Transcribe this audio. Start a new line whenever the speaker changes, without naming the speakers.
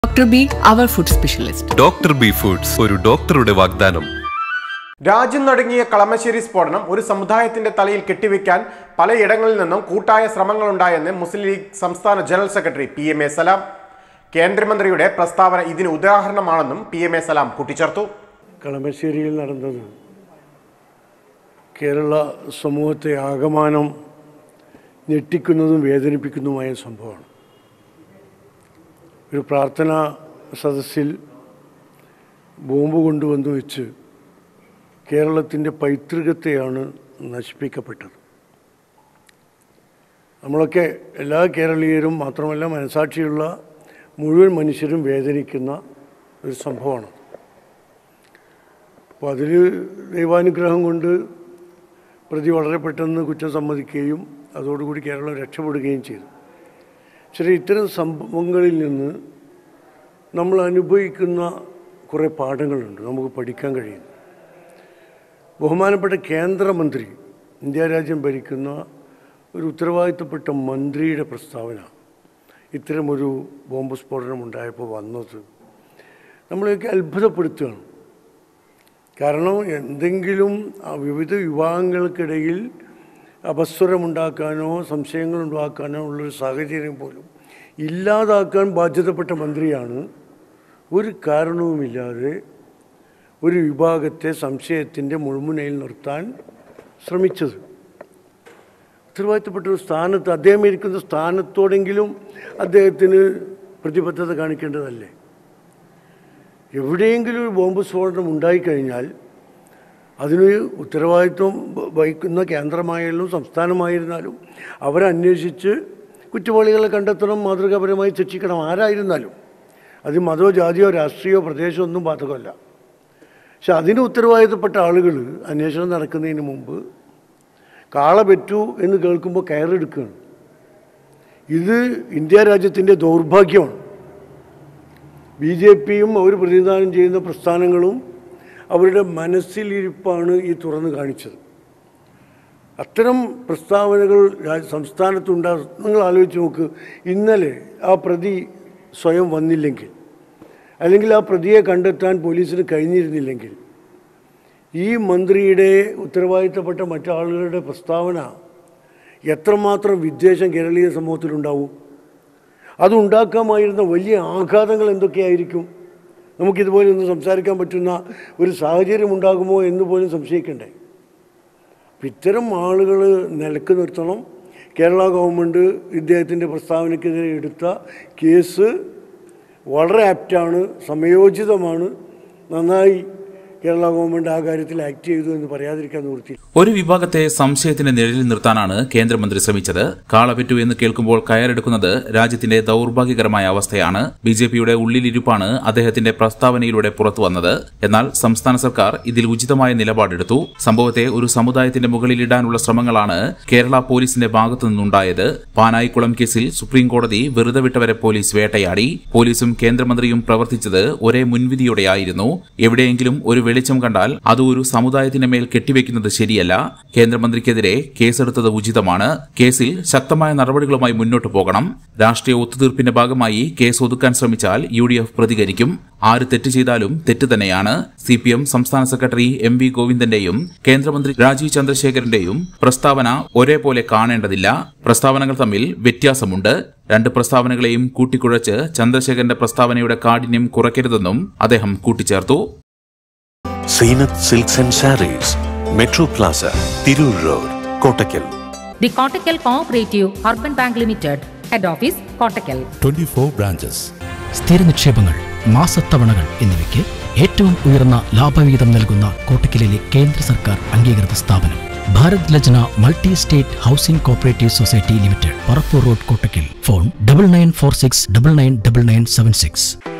Dr. B, our food specialist.
Doctor B foods ഒരു ഡോക്ടറുടെ വാഗ്ദാനം
രാജ്യം നടുങ്ങിയ കളമശ്ശേരി സ്ഫോടനം ഒരു സമുദായത്തിന്റെ തലയിൽ കെട്ടിവെക്കാൻ പലയിടങ്ങളിൽ നിന്നും കൂട്ടായ ശ്രമങ്ങളുണ്ടായെന്ന് മുസ്ലിം ലീഗ് സംസ്ഥാന general secretary P M A Salam കേന്ദ്രമന്ത്രിയുടെ പ്രസ്താവന ഇതിന് ഉദാഹരണമാണെന്നും പി എം എ സലാം കൂട്ടിച്ചേർത്തു
കളമശ്ശേരിയിൽ നടന്നത് കേരള സമൂഹത്തെ ആകമാനം ഞെട്ടിക്കുന്നതും വേദനിപ്പിക്കുന്നതുമായ സംഭവമാണ് ഒരു പ്രാർത്ഥനാ സദസ്സിൽ ബോംബ് കൊണ്ടുവന്ന് വെച്ച് കേരളത്തിൻ്റെ പൈതൃകത്തെയാണ് നശിപ്പിക്കപ്പെട്ടത് നമ്മളൊക്കെ എല്ലാ കേരളീയരും മാത്രമല്ല മനസാക്ഷിയുള്ള മുഴുവൻ മനുഷ്യരും വേദനിക്കുന്ന ഒരു സംഭവമാണ് അപ്പോൾ അതിൽ ദൈവാനുഗ്രഹം കൊണ്ട് പ്രതി വളരെ പെട്ടെന്ന് കുറ്റം സമ്മതിക്കുകയും അതോടുകൂടി കേരളം രക്ഷപ്പെടുകയും ചെയ്തു പക്ഷേ ഇത്തരം സംഭവങ്ങളിൽ നിന്ന് നമ്മൾ അനുഭവിക്കുന്ന കുറേ പാഠങ്ങളുണ്ട് നമുക്ക് പഠിക്കാൻ കഴിയുന്നു ബഹുമാനപ്പെട്ട കേന്ദ്രമന്ത്രി ഇന്ത്യ രാജ്യം ഭരിക്കുന്ന ഒരു ഉത്തരവാദിത്തപ്പെട്ട മന്ത്രിയുടെ പ്രസ്താവന ഇത്തരമൊരു ബോംബ് സ്ഫോടനം ഉണ്ടായപ്പോൾ വന്നത് നമ്മളെയൊക്കെ അത്ഭുതപ്പെടുത്തുകയാണ് കാരണം എന്തെങ്കിലും ആ വിവിധ വിഭാഗങ്ങൾക്കിടയിൽ അപസ്വരമുണ്ടാക്കാനോ സംശയങ്ങൾ ഉണ്ടാക്കാനോ ഉള്ളൊരു സാഹചര്യം പോലും ഇല്ലാതാക്കാൻ ബാധ്യതപ്പെട്ട മന്ത്രിയാണ് ഒരു കാരണവുമില്ലാതെ ഒരു വിഭാഗത്തെ സംശയത്തിൻ്റെ മുൾമുനയിൽ നിർത്താൻ ശ്രമിച്ചത് ഉത്തരവാദിത്തപ്പെട്ട ഒരു സ്ഥാനത്ത് അദ്ദേഹം ഇരിക്കുന്ന സ്ഥാനത്തോടെങ്കിലും അദ്ദേഹത്തിന് പ്രതിബദ്ധത കാണിക്കേണ്ടതല്ലേ എവിടെയെങ്കിലും ഒരു ബോംബ് സ്ഫോടനം ഉണ്ടായിക്കഴിഞ്ഞാൽ അതിന് ഉത്തരവാദിത്വം വ- വഹിക്കുന്ന കേന്ദ്രമായാലും സംസ്ഥാനമായിരുന്നാലും അവരന്വേഷിച്ച് കുറ്റവാളികളെ കണ്ടെത്തണം മാതൃകാപരമായി ശിക്ഷിക്കണം ആരായിരുന്നാലും അത് മതമോ ജാതിയോ രാഷ്ട്രീയോ പ്രദേശമോ ഒന്നും ബാധകമല്ല പക്ഷെ അതിന് ഉത്തരവാദിത്തപ്പെട്ട ആളുകൾ അന്വേഷണം നടക്കുന്നതിന് മുമ്പ് കാള പെറ്റു എന്ന് കേൾക്കുമ്പോൾ കയറെടുക്കുകയാണ് ഇത് ഇന്ത്യ രാജ്യത്തിൻ്റെ ദൗർഭാഗ്യമാണ് ബി ജെ പിയും അവർ പ്രതിനിധാനം ചെയ്യുന്ന പ്രസ്ഥാനങ്ങളും അവരുടെ മനസ്സിലിരിപ്പാണ് ഈ തുറന്നു കാണിച്ചത് അത്തരം പ്രസ്താവനകൾ രാ- സംസ്ഥാനത്തുണ്ടാകും നിങ്ങൾ ആലോചിച്ച് നോക്ക് ഇന്നലെ ആ പ്രതി സ്വയം വന്നില്ലെങ്കിൽ അല്ലെങ്കിൽ ആ പ്രതിയെ കണ്ടെത്താൻ പോലീസിന് കഴിഞ്ഞിരുന്നില്ലെങ്കിൽ ഈ മന്ത്രിയുടെ ഉത്തരവാദിത്തപ്പെട്ട മറ്റാളുകളുടെ പ്രസ്താവന എത്രമാത്രം വിദ്വേഷം കേരളീയ സമൂഹത്തിലുണ്ടാവും അതുണ്ടാക്കാമായിരുന്ന വലിയ ആഘാതങ്ങൾ എന്തൊക്കെയായിരിക്കും നമുക്കിതുപോലെ ഒന്ന് സംസാരിക്കാൻ പറ്റുന്ന ഒരു സാഹചര്യം ഉണ്ടാകുമോ എന്ന് പോലും സംശയിക്കണ്ടേ അപ്പം ഇത്തരം ആളുകൾ നിലക്ക് നിർത്തണം കേരള ഗവൺമെൻറ് ഇദ്ദേഹത്തിൻ്റെ പ്രസ്താവനയ്ക്കെതിരെ എടുത്ത കേസ് വളരെ ആപ്റ്റാണ് സമയോചിതമാണ് നന്നായി കേരള ഗവൺമെൻറ് ആ കാര്യത്തിൽ ആക്ട് ചെയ്തു എന്ന് പറയാതിരിക്കാൻ നിവൃത്തി
ഒരു വിഭാഗത്തെ സംശയത്തിന്റെ നിഴലിൽ നിർത്താനാണ് കേന്ദ്രമന്ത്രി ശ്രമിച്ചത് കാളപെറ്റു എന്ന് കേൾക്കുമ്പോൾ കയറെടുക്കുന്നത് രാജ്യത്തിന്റെ ദൌർഭാഗ്യകരമായ അവസ്ഥയാണ് ബി ജെ പിയുടെ ഉള്ളിലിരുപ്പാണ് അദ്ദേഹത്തിന്റെ പ്രസ്താവനയിലൂടെ പുറത്തുവന്നത് എന്നാൽ സംസ്ഥാന സർക്കാർ ഇതിൽ ഉചിതമായ നിലപാടെടുത്തു സംഭവത്തെ ഒരു സമുദായത്തിന്റെ മുകളിലിടാനുള്ള ശ്രമങ്ങളാണ് കേരള പോലീസിന്റെ ഭാഗത്തു നിന്നുണ്ടായത് പാനായിക്കുളം കേസിൽ സുപ്രീം കോടതി വെറുതെ വിട്ടവരെ പോലീസ് വേട്ടയാടി പോലീസും കേന്ദ്രമന്ത്രിയും പ്രവർത്തിച്ചത് ഒരേ മുൻവിധിയോടെയായിരുന്നു എവിടെയെങ്കിലും ഒരു വെളിച്ചം കണ്ടാൽ അത് ഒരു സമുദായത്തിന്റെ മേൽ കെട്ടിവെക്കുന്നത് ശരിയല്ല കേന്ദ്രമന്ത്രിക്കെതിരെ കേസെടുത്തത് ഉചിതമാണ് കേസിൽ ശക്തമായ നടപടികളുമായി മുന്നോട്ടു പോകണം രാഷ്ട്രീയ ഒത്തുതീർപ്പിന്റെ ഭാഗമായി കേസ് ഒതുക്കാൻ ശ്രമിച്ചാൽ യു ഡി എഫ് പ്രതികരിക്കും ആര് തെറ്റ് ചെയ്താലും തെറ്റ് തന്നെയാണ് സി പി എം സംസ്ഥാന സെക്രട്ടറി എം വി ഗോവിന്ദന്റെയും കേന്ദ്രമന്ത്രി രാജീവ് ചന്ദ്രശേഖരന്റെയും പ്രസ്താവന ഒരേപോലെ കാണേണ്ടതില്ല പ്രസ്താവനകൾ തമ്മിൽ വ്യത്യാസമുണ്ട് രണ്ട് പ്രസ്താവനകളെയും കൂട്ടിക്കുഴച്ച് ചന്ദ്രശേഖരന്റെ പ്രസ്താവനയുടെ കാഠിന്യം കുറയ്ക്കരുതെന്നും അദ്ദേഹം കൂട്ടിച്ചേർത്തു
Zeenath silks and saris metro plaza Tirur road Kottakkal
The Kottakkal Cooperative Urban Bank Limited, Head Office, Kottakkal.
24 branches.
സ്ഥിര നിക്ഷേപങ്ങൾ മാസത്തവണകൾ എന്നിവയ്ക്ക് ഏറ്റവും ഉയർന്ന ലാഭവിഹിതം നൽകുന്ന കോട്ടക്കലിലെ കേന്ദ്ര സർക്കാർ അംഗീകൃത സ്ഥാപനം Bharat Lajna multi state housing cooperative society limited Parappur road Kottakkal phone double nine four six double nine double nine seven six